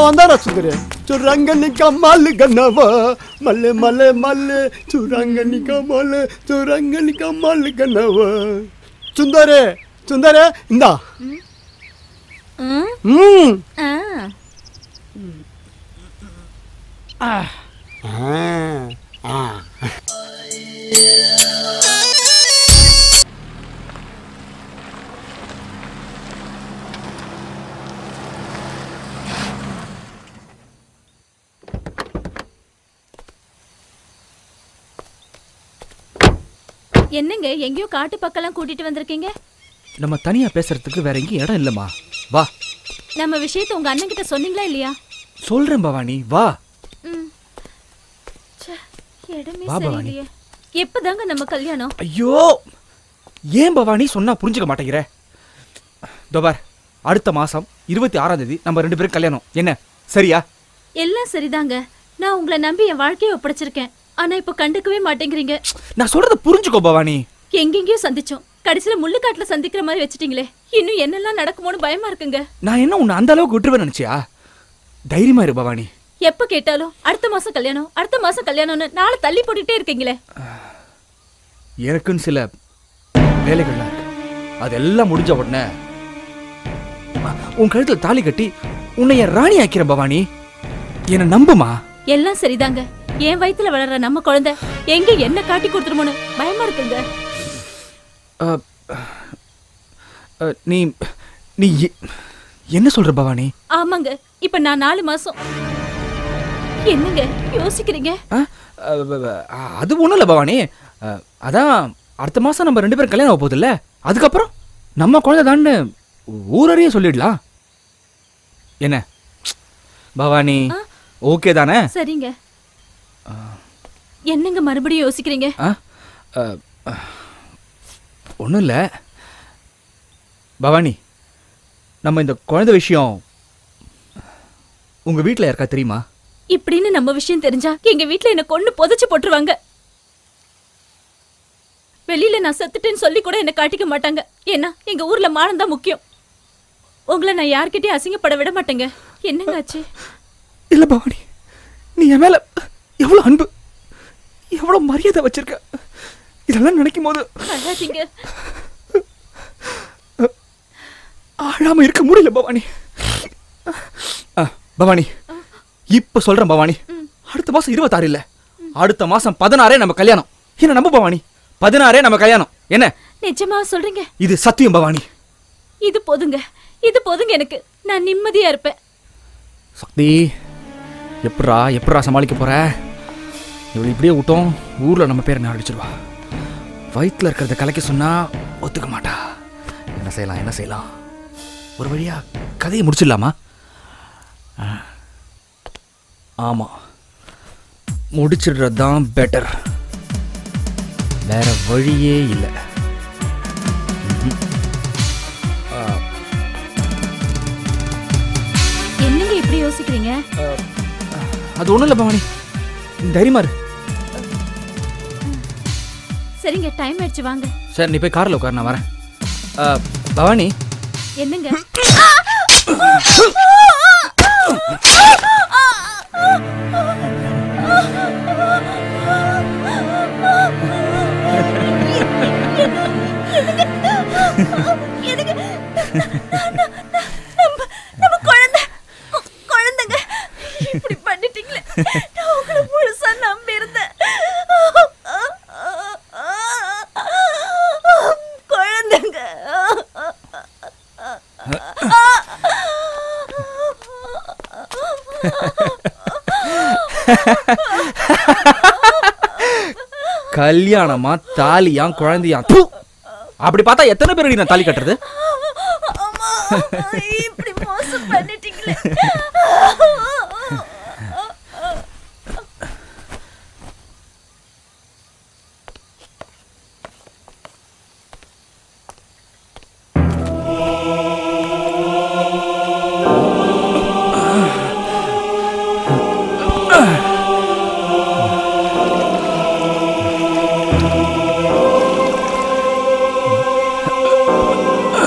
வந்தாடா சுந்தரி சுரங்கனிக்க மல்லு கண்ணவா மல்லு மல்லு மல்லு சுரங்கனிக்க மல்லு சுரங்கனிக்க மல்லு கண்ணவா சுந்தரி சுந்தரி இந்தா ம் ம் ஆ ஆ ஆ என்னங்க எங்கேயோ காட்டு பக்கம்லாம் கூட்டிட்டு வந்திருக்கீங்க நம்ம தனியா பேசுறதுக்கு வேற எங்கேயும் இடம் இல்லம்மா வா நம்ம விஷயத்தை உங்க அண்ணன் கிட்ட சொன்னீங்களா இல்லையா சொல்றேன் பவானி வா ம் ச்சே, இடமே வா, பவானி. சரியில்லையே எப்பதாங்க நம்ம கல்யாணம் ஐயோ ஏன் பவானி சொன்னா புரிஞ்சுக்க மாட்டேங்கிற இதோ பார் அடுத்த மாசம் இருபத்தி ஆறாம் தேதி நம்ம ரெண்டு பேரும் கல்யாணம் என்ன சரியா எல்லாம் சரிதாங்க நான் உங்களை நம்பி என் வாழ்க்கையை ஒப்படைச்சிருக்கேன் ஆனா இப்ப கண்டுக்கவே மாட்டேங்கிறீங்க நான் சொல்றத புரிஞ்சுக்கோ பவானி எங்கெங்கயோ சந்திச்சோம் கடைசியில முள்ளுக்காட்டுல சந்திக்கிற மாதிரி வச்சிட்டீங்களே இன்னும் என்னெல்லாம் நடக்குமோன்னு பயமா இருக்குங்க நான் என்ன உன்னை அந்த அளவுக்கு விட்டுருவேன் நினைச்சியா தைரியமா இரு பவானி எப்ப கேட்டாலும் அடுத்த மாசம் கல்யாணம் அடுத்த மாசம் கல்யாணம்னு நாளை தள்ளி போட்டுட்டே இருக்கீங்களே எனக்குன்னு சில வேலைகள்லாம் இருக்கு அதெல்லாம் முடிஞ்ச உடனே உன் கழுத்துல தாலி கட்டி உன்னை என் ராணி ஆக்கிறேன் பவானி என்னை நம்புமா எல்லாம் சரிதாங்க என் வயித்துல வளர்ற நம்ம குழந்தை எங்க என்ன காட்டி கொடுத்துருமோன்னு பயமா இருக்குங்க அஹ், அஹ், நீ நீ எ- என்ன சொல்ற பவானி ஆமாங்க இப்ப நான் நாலு மாசம் என்னங்க யோசிக்கிறீங்க அஹ், அஹ், அஹ், அது ஒண்ணும் இல்ல பவானி அஹ், அதான் அடுத்த மாசம் நம்ம ரெண்டு பேரும் கல்யாணம் ஆக போகுதுல்ல அதுக்கப்புறம் நம்ம குழந்தை தான்னு ஊரறிய சொல்லிடலாம் என்ன பவானி ஓகே தானே சரிங்க என்னங்க மறுபடியும் யோசிக்கிறீங்க ஒன்றும் இல்லை பவானி நம்ம இந்த குழந்தை விஷயம் உங்க வீட்டில் யாருக்கா தெரியுமா இப்படின்னு நம்ம விஷயம் தெரிஞ்சா எங்க வீட்ல என்ன கொண்டு புதைச்சு போட்டுருவாங்க வெளியில நான் செத்துட்டேன்னு சொல்லி கூட என்ன காட்டிக்க மாட்டாங்க ஏன்னா எங்க ஊர்ல மானம் தான் முக்கியம் உங்களை நான் யார்கிட்டயும் அசிங்கப்பட விட மாட்டேங்க என்னங்க ஆச்சு இல்லை பவானி நீ என் மேல எவ்வளோ அன்பு எவ்வளோ மரியாதை வச்சிருக்க இதெல்லாம் நினைக்கும் போது அழாதீங்க ஆழாம இருக்க முடியல பவானி ஆ, பவானி இப்ப சொல்றேன் பவானி அடுத்த மாசம் இருபத்தாறு இல்ல அடுத்த மாசம் பதினாறே நம்ம கல்யாணம் என்ன நம்ப பவானி பதினாறே நம்ம கல்யாணம் என்ன நிஜமா சொல்றீங்க இது சத்தியம் பவானி இது போதுங்க இது போதுங்க எனக்கு நான் நிம்மதியா இருப்பேன் சக்தி எப்படா எப்படா சமாளிக்க போற இவளை இப்படியே விட்டோம் ஊர்ல நம்ம பேரை நான் அடிச்சிருவா வயிற்றுல இருக்கிறத கலைக்க சொன்னா ஒத்துக்க மாட்டா என்ன செய்யலாம் என்ன செய்யலாம் ஒரு வழியா கதையை முடிச்சிடலாமா ஆ. ஆமா முடிச்சிடுறது தான் பெட்டர் வேற வழியே இல்லை என்னங்க இப்படி யோசிக்கிறீங்க அது ஒன்றும் இல்லை பவானி தைரியமா இரு சரிங்க டைம் ஆயிடுச்சு வாங்க சரி நீ போய் காரில் உட்கார் நான் வரேன் ஆ, பவானி என்னங்க நம்ம நம்ம குழந்தை கு- குழந்தைங்க இப்படி பண்ணிட்டீங்களே நான் உங்களை முழுசா நம்பி இருந்தேன் குழந்தைங்க கல்யாணமா தாலியா குழந்தையா தூ அப்படி பார்த்தா எத்தனை பேர் நான் தாலி கட்டுறது அம்மா இப்படி மோசம் பண்ணிட்டீங்களே ஆ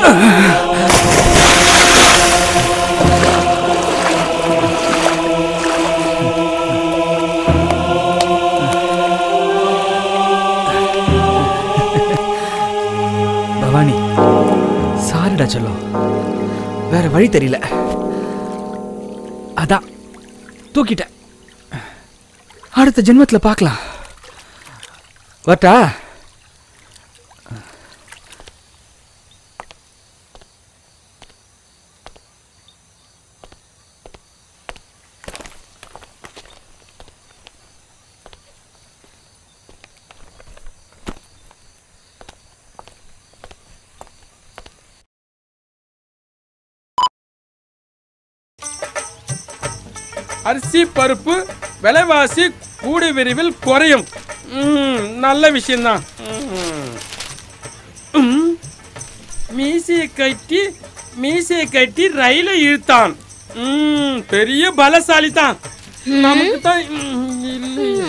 பவானி சாரிடா செல்லம் வேற வழி தெரியல அதான் தூக்கிட்டேன் அடுத்த ஜென்மத்துல பார்க்கலாம் வரட்டா அரிசி பருப்பு விலைவாசி கூடி விரைவில் குறையும் ம், நல்ல விஷயம்தான் ம். ம். மீசையை கட்டி மீசையை கட்டி ரயிலை இழுத்தான் ம், பெரிய பலசாலி தான் நமக்கு தான் ம், இல்லையே.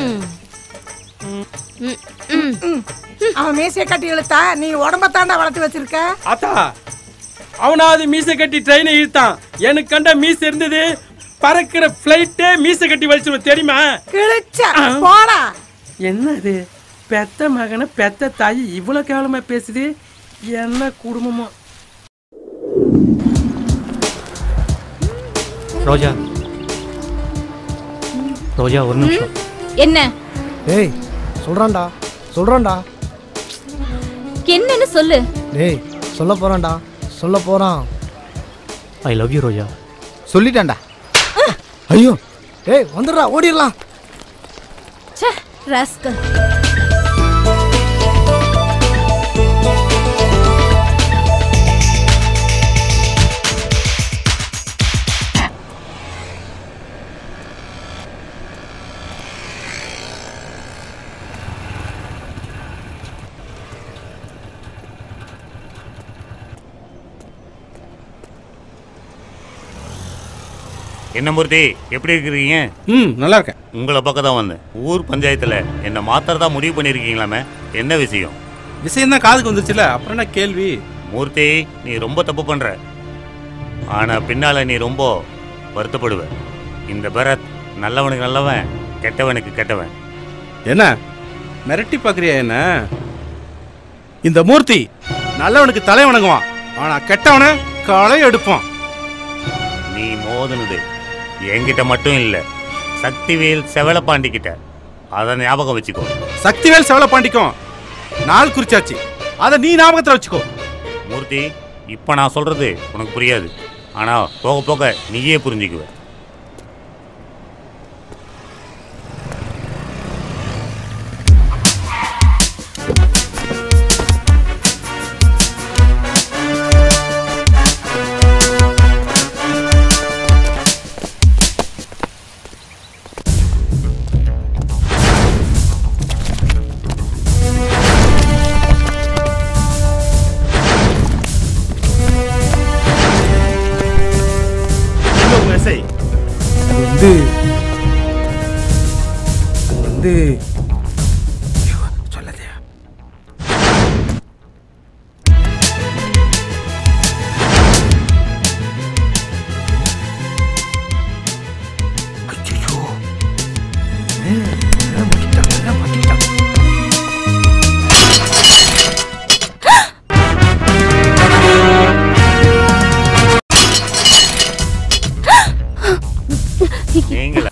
அவன் மீசையை கட்டி இழுத்தா நீ உடம்ப தாண்டா வளர்த்து வச்சிருக்க ஆத்தா அவனாவது மீசை கட்டி ட்ரெயினை இழுத்தான் எனக்கு கண்ட மீசை இருந்தது பறக்கிற ஃப்ளைட்டே மீசை கட்டி வலிச்சிடும் தெரியுமா கிழிச்ச போடா என்னது பெத்த மகனை பெத்த தாய் இவ்வளோ கேவலமா பேசுது என்ன குடும்பமோ ரோஜா ரோஜா ஒரு நிமிஷம் என்ன டேய் சொல்றான்டா சொல்றான்டா என்னன்னு சொல்லு டேய் சொல்ல போறான்டா சொல்ல போறான் ஐ லவ் யூ ரோஜா சொல்லிட்டான்டா ஐயோ டேய் வந்துடுறா ஓடிடலாம் ச்சே ராஸ்கல் என்ன மூர்த்தி எப்படி இருக்கிறீங்க ம் நல்லா இருக்கேன் உங்களை பக்கம் தான் வந்தேன் ஊர் பஞ்சாயத்தில் என்னை மாத்திரதா முடிவு பண்ணியிருக்கீங்களாமே என்ன விஷயம் விஷயம் தான் காதுக்கு வந்துச்சுல அப்புறம் என்ன கேள்வி மூர்த்தி நீ ரொம்ப தப்பு பண்ற ஆனா பின்னால நீ ரொம்ப வருத்தப்படுவ இந்த பரத் நல்லவனுக்கு நல்லவன் கெட்டவனுக்கு கெட்டவன் என்ன மிரட்டி பார்க்குறியா என்ன இந்த மூர்த்தி நல்லவனுக்கு தலை வணங்குவான் ஆனா கெட்டவனை களை எடுப்பான் நீ மோதுனது என்கிட்ட மட்டும் இல்லை சக்திவேல் செவலப்பாண்டி கிட்ட அதை ஞாபகம் வச்சுக்கோ சக்திவேல் செவல பாண்டிக்கும் நாள் குறிச்சாச்சு அதை நீ ஞாபகத்தில் வச்சுக்கோ மூர்த்தி இப்போ நான் சொல்றது உனக்கு புரியாது ஆனா போக போக நீயே புரிஞ்சுக்குவ அது வந்து அது வந்து ஐயோ, சொல்லாதே ஐயையோ. ஏ, மாட்டிக்கிட்டான், மாட்டிக்கிட்டான். நீங்கள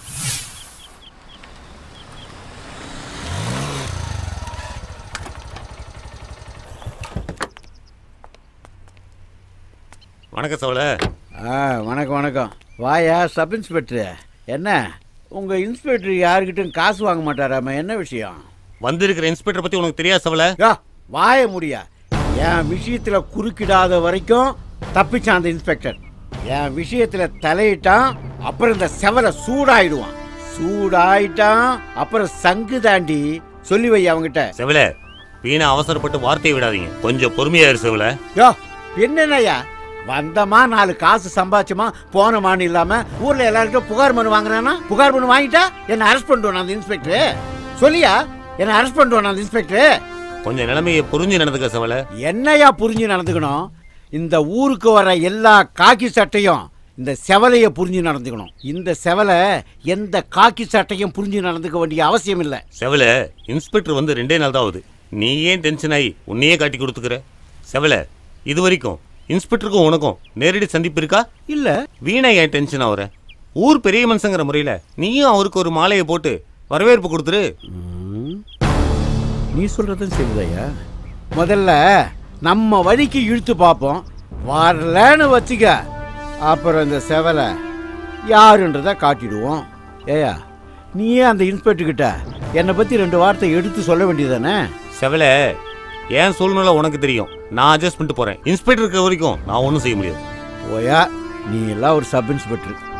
வணக்கம் சோழ ஆ வணக்கம் வணக்கம் வாயா சப் இன்ஸ்பெக்டர் என்ன உங்கள் இன்ஸ்பெக்டர் யாருக்கிட்டும் காசு வாங்க மாட்டாராம என்ன விஷயம் வந்திருக்கிற இன்ஸ்பெக்டர் பத்தி உனக்கு தெரியாது சவல யா வாய முடியா என் விஷயத்தில் குறுக்கிடாத வரைக்கும் தப்பிச்சான் அந்த இன்ஸ்பெக்டர் என் விஷயத்தில் தலையிட்டான் அப்புறம் இந்த செவலை சூடாயிடுவான் சூடாயிட்டான் அப்புறம் சங்கு தாண்டி சொல்லி வை அவங்கிட்ட செவல வீணா அவசரப்பட்டு வார்த்தையை விடாதீங்க கொஞ்சம் பொறுமையா இரு செவல யோ என்னென்னய்யா வந்தமா நாலு காசு சம்பாதிச்சமா போனமான்னு இல்லாம ஊர்ல எல்லாருக்கிட்டும் புகார் மனு வாங்குறானா புகார் மனு வாங்கிட்டா என்ன அரெஸ்ட் பண்ணுவான் அந்த இன்ஸ்பெக்டர் சொல்லியா என்ன அரெஸ்ட் பண்ணுவான் அந்த இன்ஸ்பெக்டர் கொஞ்சம் நிலைமையை புரிஞ்சு நடந்துக்க செவல என்னையா புரிஞ்சு நடந்துக்கணும் இந்த ஊருக்கு வர எல்லா காக்கி சட்டையும் இந்த செவலையை புரிஞ்சு நடந்துக்கணும் இந்த செவலை எந்த காக்கி சட்டையும் புரிஞ்சு நடந்துக்க வேண்டிய அவசியம் இல்லை செவல இன்ஸ்பெக்டர் வந்து ரெண்டே நாள் தான் ஆகுது நீ ஏன் டென்ஷன் ஆகி உன்னையே காட்டி கொடுத்துக்கிற செவல இது வரைக்கும் இன்ஸ்பெக்டருக்கும் உனக்கும் நேரடி சந்திப்பு இருக்கா இல்லை வீணா ஏன் டென்ஷன் ஆகுற ஊர் பெரிய மனுஷங்கிற முறையில் நீயும் அவருக்கு ஒரு மாலையை போட்டு வரவேற்பு கொடுத்துரு நீ சொல்றதும் சரிதாயா முதல்ல நம்ம வழிக்கு இழுத்து பார்ப்போம் வரலன்னு வச்சுக்க அப்புறம் இந்த செவலை யாருன்றதை காட்டிடுவோம் ஏயா நீயே அந்த இன்ஸ்பெக்டர் கிட்ட என்னை பற்றி ரெண்டு வார்த்தை எடுத்து சொல்ல வேண்டியதானே செவல ஏன் சூழ்நிலை உனக்கு தெரியும் நான் அட்ஜஸ்ட் பண்ணிட்டு போறேன் இன்ஸ்பெக்டர் இருக்கிற வரைக்கும் நான் ஒன்றும் செய்ய முடியாது போயா நீ எல்லாம் ஒரு சப் இன்ஸ்பெக்டர்